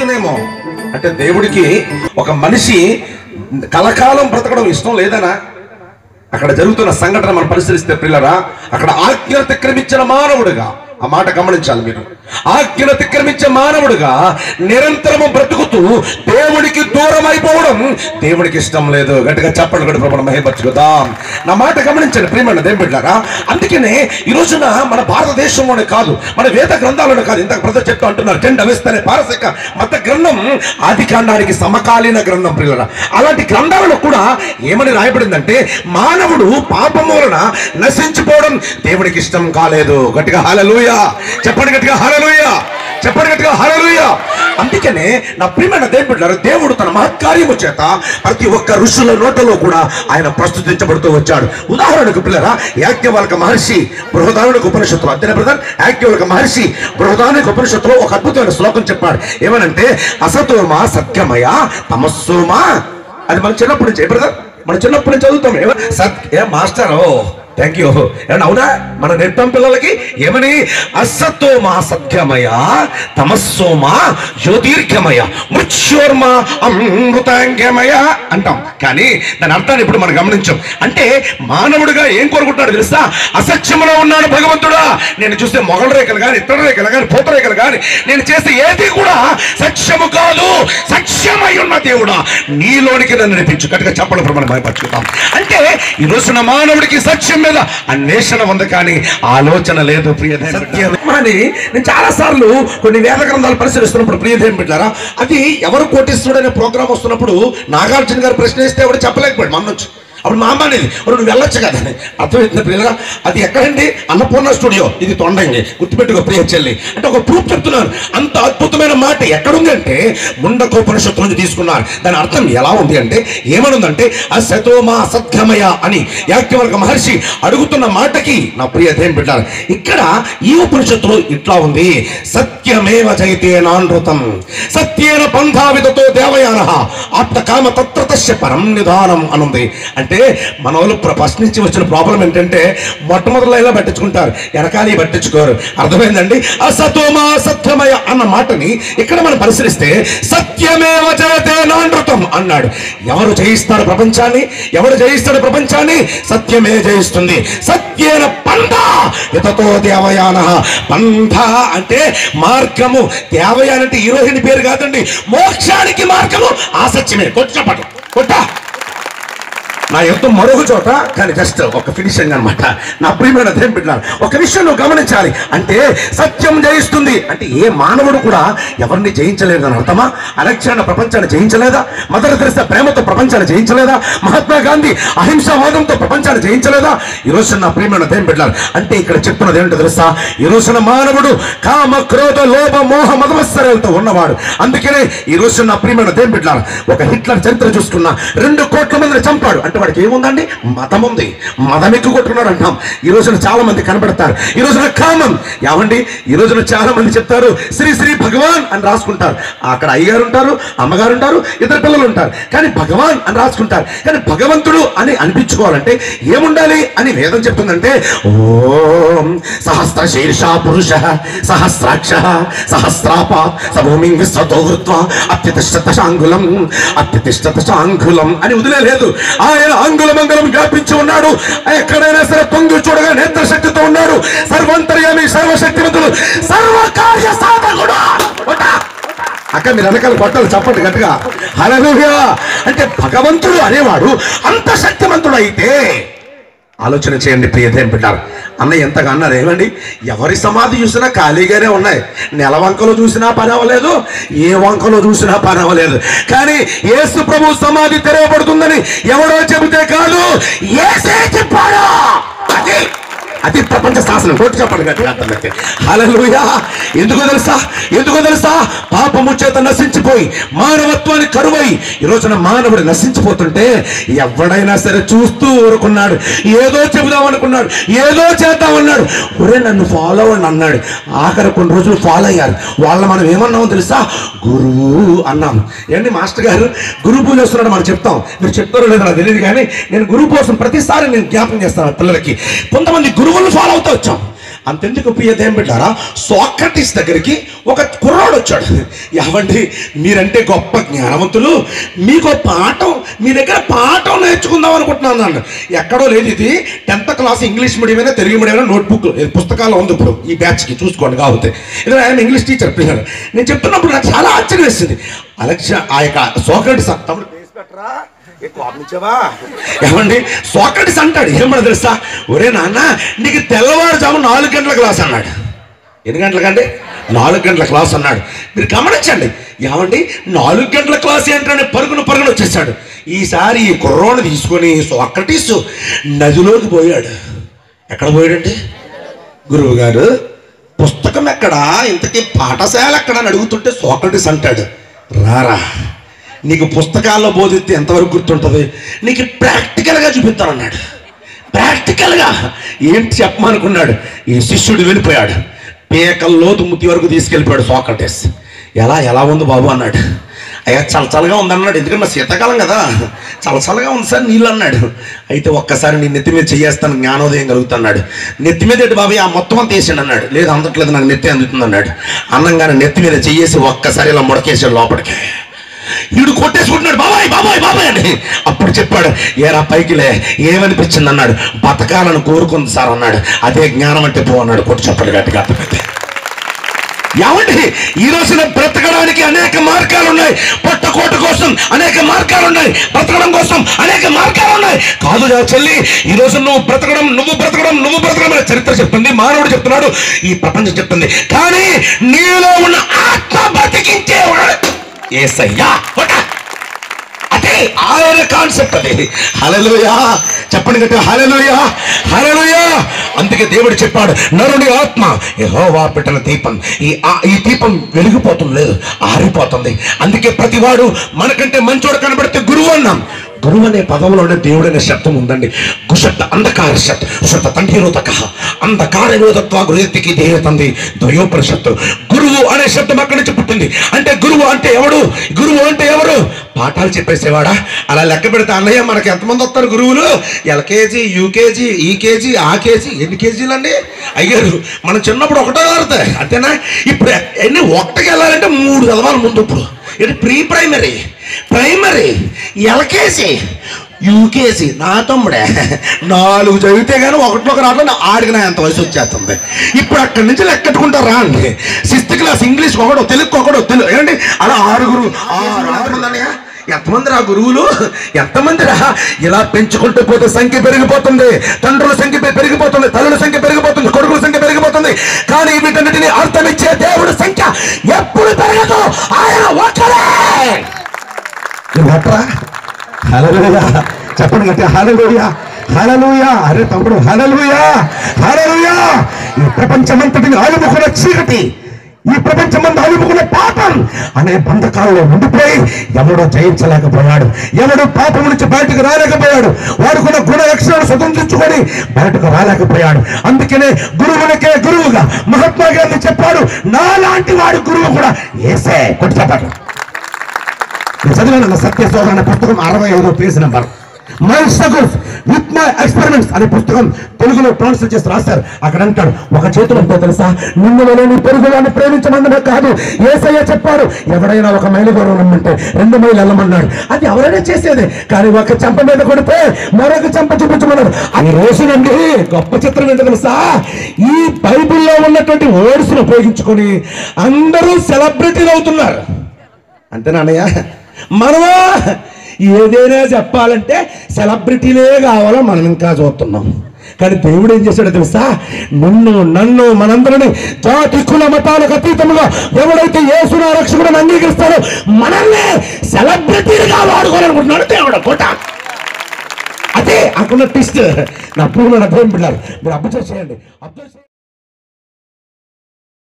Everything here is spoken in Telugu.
వచ్చునేమో అంటే దేవుడికి ఒక మనిషి కలకాలం బ్రతకడం ఇష్టం లేదనా అక్కడ జరుగుతున్న సంఘటన మనం పరిశీలిస్తే పిల్లరా అక్కడ ఆజ్ఞ అతిక్రమించిన మానవుడుగా ఆ మాట గమనించాలి మీరు ఆజ్ఞను అతిక్రమించే మానవుడుగా నిరంతరము బ్రతుకుతూ దేవుడికి దూరం అయిపోవడం దేవుడికి ఇష్టం లేదు గట్టిగా చెప్పండి కూడా ప్రభు మహిమర్చుకుందాం నా మాట గమనించండి ప్రియమైన దేవుని బిడ్డారా అందుకనే ఈ రోజున మన భారతదేశంలోనే కాదు మన వేద గ్రంథాలను కాదు ఇంతకు ప్రజలు చెప్తూ అంటున్నారు జెండ వేస్తేనే పారసిక మత గ్రంథం ఆది కాండానికి సమకాలీన గ్రంథం ప్రియులరా అలాంటి గ్రంథాలలో కూడా ఏమని రాయబడిందంటే మానవుడు పాపం వలన నశించిపోవడం దేవుడికి ఇష్టం కాలేదు గట్టిగా హాలలుయ చెప్పండి గట్టిగా హాలలుయ చెప్పండి గట్టిగా హాలలుయ అందుకనే నా ప్రియమైన దేవుడు దేవుడు తన మహత్కార్యము చేత ప్రతి ఒక్క ఋషుల నోటలో కూడా ఆయన ప్రస్తుతించబడుతూ వచ్చాడు ఉదాహరణకు పిల్లరా యాజ్ఞవల్క మహర్షి బృహదానుడికి ఉపనిషత్తులు అంతేనా బ్రదర్ యాజ్ఞవల్క మహర్షి బృహదానుడికి ఉపనిషత్తులో ఒక అద్భుతమైన శ్లోకం చెప్పాడు ఏమనంటే అసతోమా సత్యమయ తమస్సోమా అది మనం చిన్నప్పటి నుంచి ఏ బ్రదర్ మనం చిన్నప్పటి నుంచి చదువుతాం ఏమ సత్ ఏ మాస్టర్ థ్యాంక్ యూ ఏమన్నా అవునా మనం నేర్పాం పిల్లలకి ఏమని అసతోమా సత్యమయ తమస్సోమా జ్యోతిర్గమయ మృత్యోర్మ అమృతాంగమయ అంటాం కానీ దాని అర్థాన్ని ఇప్పుడు మనం గమనించాం అంటే మానవుడిగా ఏం కోరుకుంటాడు తెలుసా అసత్యములో ఉన్నాడు భగవంతుడా నేను చూస్తే మొగల రేఖలు కానీ ఇతర రేఖలు కానీ పూత రేఖలు కానీ నేను చేసే ఏది కూడా సత్యము కాదు సత్యమై ఉన్న దేవుడా నీలోనికి నన్ను నడిపించు గట్టిగా చెప్పడం మనం భయపరచుకుంటాం అంటే ఈ రోజున మానవుడికి సత్యం మీద అన్వేషణ ఉంది కానీ ఆలోచన లేదు ప్రియ సత్యం అని నేను చాలా సార్లు కొన్ని వేద గ్రంథాలు పరిశీలిస్తున్నప్పుడు ప్రియదేం పెట్టారా అది ఎవరు కోటిస్తుడు అనే ప్రోగ్రామ్ వస్తున్నప్పుడు నాగార్జున గారు ప్రశ్న ఇస్తే ఎవరు చెప్పలేకపోయాడు మన నుంచి అప్పుడు మా అమ్మ అనేది "ఒరేయ్, నువ్వు వెళ్ళొచ్చు కదా అని అర్థమైంది ప్రియులరా అది ఎక్కడండి అన్నపూర్ణ స్టూడియో ఇది తొండంగి గుర్తుపెట్టుకో ప్రియ చెల్లి అంటే ఒక ప్రూఫ్ చెప్తున్నాను అంత అద్భుతమైన మాట ఎక్కడుంది అంటే ముండకోపనిషత్తు నుంచి తీసుకున్నారు దాని అర్థం ఎలా ఉంది అంటే ఏమనుందంటే అసతోమా అసత్యమయ అని యాజ్ఞవర్గ మహర్షి అడుగుతున్న మాటకి నా ప్రియ దేం బిడ్డారు ఇక్కడ ఈ ఉపనిషత్తులో ఇట్లా ఉంది సత్యమేవ జైతే నానృతం సత్యేన పంథావిదతో దేవయాన ఆప్త కామ తత్రతస్య పరం నిదానం అనుంది అంటే మన వాళ్ళు ప్ర- ఫస్ట్ నుంచి వచ్చిన ప్రాబ్లం ఏంటంటే మొట్టమొదటిలో పట్టించుకుంటారు వెనకాలి పట్టించుకోరు అర్థమైందండి అసతోమా సత్యమయ అన్న మాటని ఇక్కడ మనం పరిశీలిస్తే సత్యమేవ జయతే నానృతం అన్నాడు ఎవరు జయిస్తారు ప్రపంచాన్ని ఎవరు జయిస్తాడు ప్రపంచాన్ని సత్యమే జయిస్తుంది సత్యేన పంథ ఇతతో దేవయాన పంథ అంటే మార్గము దేవయాన అంటే హీరోయిన్ పేరు కాదండి మోక్షానికి మార్గము ఆ సత్యమే కొట్టు చెప్పండి కొట్టా నా యుద్ధం మరొక చోట కానీ జస్ట్ ఒక ఫినిషింగ్ అన్నమాట నా ప్రియమైన దేవుని బిడ్డలారా, ఒక విషయం నువ్వు గమనించాలి అంటే సత్యం జయిస్తుంది అంటే ఏ మానవుడు కూడా ఎవరిని జయించలేదని అర్థమా అలెగ్జాండర్ ప్రపంచాన్ని జయించలేదా మదర్ తెరిసా ప్రేమతో ప్రపంచాన్ని జయించలేదా మహాత్మా గాంధీ అహింసావాదంతో ప్రపంచాన్ని జయించలేదా ఈ రోజు నా ప్రియమైన దేవుని బిడ్డలారా, అంటే ఇక్కడ చెప్తున్నది ఏంటో తెలుసా ఈ రోజున మానవుడు కామ క్రోధ లోభ మోహ మదమత్సరాలతో ఉన్నవాడు అందుకనే ఈ రోజు నా ప్రియమైన దేవుని బిడ్డలారా, ఒక హిట్లర్ చరిత్ర చూసుకున్నా రెండు కోట్ల మందిని చంపాడు అంటే వాడికి ఏముందండి మతం ఉంది మతం ఎక్కువ కొట్టుకున్నాడు అంటాం ఈ రోజున చాలా మంది కనబడతారు ఈ రోజున కామం ఏమండి ఈ రోజున చాలా మంది చెప్తారు శ్రీ శ్రీ భగవాన్ అని రాసుకుంటారు అక్కడ అయ్యగారు ఉంటారు అమ్మగారు ఉంటారు ఇద్దరు పిల్లలు ఉంటారు కానీ భగవాన్ అని రాసుకుంటారు కానీ భగవంతుడు అని అనిపించుకోవాలంటే ఏముండాలి అని వేదం చెప్తుందంటే ఓం సహస్ర శీర్ష పురుష సహస్రాక్ష సహస్రాప సభూమి విశ్వతో వృత్వ అత్యతిష్టత శాంగులం అత్యతిష్టత శాంగులం అని వదిలేదు ఆయన అంగుళమంగళం వ్యాపించి ఉన్నాడు ఎక్కడైనా సరే పొంగి చూడగా నేత్ర శక్తితో ఉన్నాడు సర్వంతర్యామి సర్వశక్తివంతుడు సర్వకార్య సాధకుడు కొట్టా. అక్క మీరు వెనకాల కొట్టాలి చెప్పండి గట్టిగా హల్లెలూయా అంటే భగవంతుడు అనేవాడు అంత శక్తివంతుడు అయితే ఆలోచన చేయండి ప్రియదేం బిడ్డారు అన్న ఎంతగా అన్నారు ఏమండి ఎవరి సమాధి చూసినా ఖాళీగానే ఉన్నాయి నెల వంకలో చూసినా పని అవ్వలేదు ఏ వంకలో చూసినా పని అవ్వలేదు కానీ యేసు ప్రభు సమాధి తెరవబడుతుందని ఎవడో చెబితే కాదు ఏసే చెప్పాడు అది అది ప్రపంచ శాసనం కోటి చెప్పండి గట్టిగా అర్థమైతే హల్లెలూయా ఎందుకో తెలుసా ఎందుకో తెలుసా పాపము చేత నశించిపోయి మానవత్వాన్ని కరువై ఈ రోజున మానవుడు నశించిపోతుంటే ఎవడైనా సరే చూస్తూ ఊరుకున్నాడు ఏదో చెబుదాం అనుకున్నాడు ఏదో చేద్దామన్నాడు ఒరే నన్ను ఫాలో అవ్వండి అన్నాడు ఆఖరి కొన్ని రోజులు ఫాలో అయ్యారు వాళ్ళ మనం ఏమన్నామో తెలుసా గురువు అన్నాం ఏంటి మాస్టర్ గారు గురు పూజ వస్తున్నాడు మనం చెప్తాం మీరు చెప్తారో లేదో నాకు తెలియదు కానీ నేను గురువు కోసం ప్రతిసారి నేను జ్ఞాపకం చేస్తాను ఆ పిల్లలకి కొంతమంది గురువులను ఫాలో అవుతూ వచ్చాం అంతెందుకు ప్రియదేం పెట్టారా సోక్రటిస్ దగ్గరికి ఒక కుర్రాడు వచ్చాడు ఏమండి మీరంటే గొప్ప జ్ఞానవంతులు మీకు ఒక పాఠం మీ దగ్గర పాఠం నేర్చుకుందాం అనుకుంటున్నాను నన్ను ఎక్కడో లేదు ఇది టెన్త్ క్లాస్ ఇంగ్లీష్ మీడియమైనా తెలుగు మీడియమైనా నోట్బుక్ పుస్తకాలు ఉంది ఇప్పుడు ఈ బ్యాచ్కి చూసుకోండి కాకపోతే ఇది ఆయన ఇంగ్లీష్ టీచర్ పిల్లలు నేను చెప్తున్నప్పుడు నాకు చాలా ఆశ్చర్యం వేసింది అలక్ష ఆ యొక్క సోక్రటిస్ తమ్ముడు బేస్ పెట్టరా ఏ కోపించావా ఏమండి సోక్రటిస్ అంటాడు ఏమన్నా తెలుసా ఒరే నాన్న నీకు తెల్లవారుజాము నాలుగు గంటల క్లాస్ అన్నాడు ఎన్ని గంటలకండి నాలుగు గంటల క్లాస్ అన్నాడు మీరు గమనించండి ఏమండి నాలుగు గంటల క్లాస్ ఏంటని పరుగున పరుగున వచ్చేసాడు ఈసారి ఈ కుర్రోని తీసుకొని సోక్రటీస్ నదిలోకి పోయాడు ఎక్కడ పోయాడండి గురువు గారు పుస్తకం ఎక్కడా ఇంతకీ పాఠశాల ఎక్కడ అని అడుగుతుంటే సోక్రటీస్ అంటాడు రారా నీకు పుస్తకాల్లో బోధిస్తే ఎంతవరకు గుర్తుంటుంది నీకు ప్రాక్టికల్గా చూపిస్తానన్నాడు ప్రాక్టికల్గా ఏంటి చెప్పమనుకున్నాడు ఈ శిష్యుడు వెళ్ళిపోయాడు పేకల్లో తుమ్ముతి వరకు తీసుకెళ్ళిపోయాడు సోక్రటీస్ ఎలా ఎలా ఉంది బాబు అన్నాడు అయ్యా చలచలగా ఉందన్నాడు ఎందుకంటే శీతాకాలం కదా చలచలగా ఉంది సార్ నీళ్ళు అన్నాడు అయితే ఒక్కసారి నీ నెత్తి మీద చేయేస్తాను జ్ఞానోదయం కలుగుతున్నాడు నెత్తి మీద ఏంటి బాబాయ్ ఆ మొత్తం అంత వేసాడు అన్నాడు లేదు అందట్లేదు నాకు నెత్తి అందుతుంది అన్నాడు అన్నంగానే నెత్తి మీద చెయ్యేసి ఒక్కసారి ఇలా ముడకేసాడు లోపలికి వీడు కొట్టేసుకుంటున్నాడు బాబాయ్ బాబాయ్ బాబాయ్ అని అప్పుడు చెప్పాడు ఏరా పైకిలే ఏమనిపించింది అన్నాడు బతకాలని కోరుకుంది సార్ అన్నాడు అదే జ్ఞానం అంటే పో అన్నాడు కొట్టు చెప్పడు గట్టిగా అర్థమైతే ఏమండి ఈ రోజున బ్రతకడానికి అనేక మార్గాలు ఉన్నాయి పొట్టకోట కోసం అనేక మార్గాలు ఉన్నాయి బ్రతకడం కోసం అనేక మార్గాలు ఉన్నాయి కాదు నా చెల్లి ఈ రోజు నువ్వు బ్రతకడం నువ్వు బ్రతకడం నువ్వు బ్రతకడం అనే చరిత్ర చెప్తుంది మానవుడు చెప్తున్నాడు ఈ ప్రపంచం చెప్తుంది కానీ నీలో ఉన్న ఆత్మ బ్రతికించేవాడు ఏసయ్యా కొట్ట. అదే ఆయన కాన్సెప్ట్ అది హలలుయా చెప్పండి గట్టిగా హలలుయా హలలుయా అందుకే దేవుడు చెప్పాడు నరుని ఆత్మ యెహోవా పెట్టిన దీపం ఈ ఆ- ఈ దీపం వెలిగిపోతుంది లేదు ఆరిపోతుంది అందుకే ప్రతివాడు మనకంటే మంచోడు కనబడితే గురువు అన్నాం గురువు అనే పదంలోనే దేవుడు అనే శబ్దం ఉందండి కుషత్ అంధకార శత్ శత తండ్రిరోధక అంధకార నిరోధత్వ గృహతికి దేహతంది ద్వయోపనిషత్తు గురువు అనే శబ్దం అక్కడి నుంచి పుట్టింది అంటే గురువు అంటే ఎవడు గురువు అంటే ఎవరు పాఠాలు చెప్పేసేవాడా అలా లెక్క పెడితే అన్నయ్య మనకి ఎంతమంది వస్తారు గురువులు ఎల్కేజీ యూకేజీ ఈకేజీ ఆ కేజీ ఎన్ని కేజీలు అండి అయ్యారు మనం చిన్నప్పుడు ఒకటో వాడతాయి అంతేనా ఇప్పుడు ఎన్ని ఒకటికి వెళ్ళాలంటే మూడు చదవాలి ముందు ఇప్పుడు ఇది pre primary primary LKG UKG నా తమ్ముడే నాలుగు చదివితే కానీ ఒకటిలోకి రావడం ఆడికి నా ఎంత వయసు వచ్చేస్తుంది ఇప్పుడు అక్కడి నుంచి లెక్కెట్టుకుంటారు రా అండి సిక్స్త్ క్లాస్ ఇంగ్లీష్ ఒకడో తెలుగు ఒకడో తెలుగు ఏంటి అలా ఆరుగురు ఆరు ఆరు ఉందన్నయ్య ఎంతమంది రా గురువులు ఎంతమంది రా ఇలా పెంచుకుంటూ పోతే సంఖ్య పెరిగిపోతుంది తండ్రుల సంఖ్య పె- పెరిగిపోతుంది తల్లుల సంఖ్య పెరిగిపోతుంది కొడుకుల సంఖ్య పెరిగిపోతుంది కానీ వీటన్నిటిని అర్థమిచ్చే దేవుడి సంఖ్య ఎప్పుడు పెరగదు ఆయన ఒక్కడే నట్రా హల్లెలూయా చెప్పండి గట్టిగా హల్లెలూయా హల్లెలూయా అరే తమ్ముడు హల్లెలూయా హల్లెలూయా ఈ ప్రపంచమంతటిని అలుముకున్న చీకటి ఈ ప్రపంచమంతా అలుముకున్న పాపం అనే బంధకాలలో ఉండిపోయి ఎవడో జయించలేకపోయాడు ఎవడు పాపం నుంచి బయటకు రాలేకపోయాడు వాడుకున్న గుణ లక్షణాలు స్వతంత్రించుకొని బయటకు రాలేకపోయాడు అందుకనే గురువులకే గురువుగా మహాత్మా గాంధీ చెప్పాడు నాలాంటి వాడు గురువు కూడా ఏసే కొట్టి చెప్పట్లు నేను చదివాను సత్య శోధన అనే పుస్తకం అరవై ఐదో page number my struggles with my experiments అనే పుస్తకం తెలుగులో ట్రాన్స్లేట్ చేసి రాశారు అక్కడ అంటాడు ఒక చేతులు ఎంతో తెలుసా నిన్ను నేను పొరుగువాన్ని ప్రేమించమన్నమే కాదు ఏసయ్య చెప్పాడు ఎవడైనా ఒక మైలు దూరం రమ్మంటే రెండు మైలు వెళ్ళమన్నాడు అది ఎవరైనా చేసేదే కానీ ఒక చెంప మీద కొడితే మరొక చెంప చూపించమన్నాడు అది రోజునండి గొప్ప చిత్రం ఏంటో తెలుసా ఈ బైబిల్లో ఉన్నటువంటి వర్డ్స్ ఉపయోగించుకొని అందరూ సెలబ్రిటీలు అవుతున్నారు అంతేనా అన్నయ్య మనమా ఏదైనా చెప్పాలంటే సెలబ్రిటీలే కావాలో మనం ఇంకా చూస్తున్నాం కానీ దేవుడు ఏం చేశాడో తెలుసా నిన్ను నన్ను మనందరిని జాతి కుల మతాలకు అతీతంగా ఎవడైతే యేసున రక్షకుడు అంగీకరిస్తాడో మనల్ని సెలబ్రిటీలుగా వాడుకోవాలనుకుంటున్నాడు దేవుడు కోట అదే అక్కడ ట్విస్ట్ నా పూర్ణ అర్థం పిల్లలు మీరు అబ్జర్వ్ చేయండి అబ్జర్వ్ చేయండి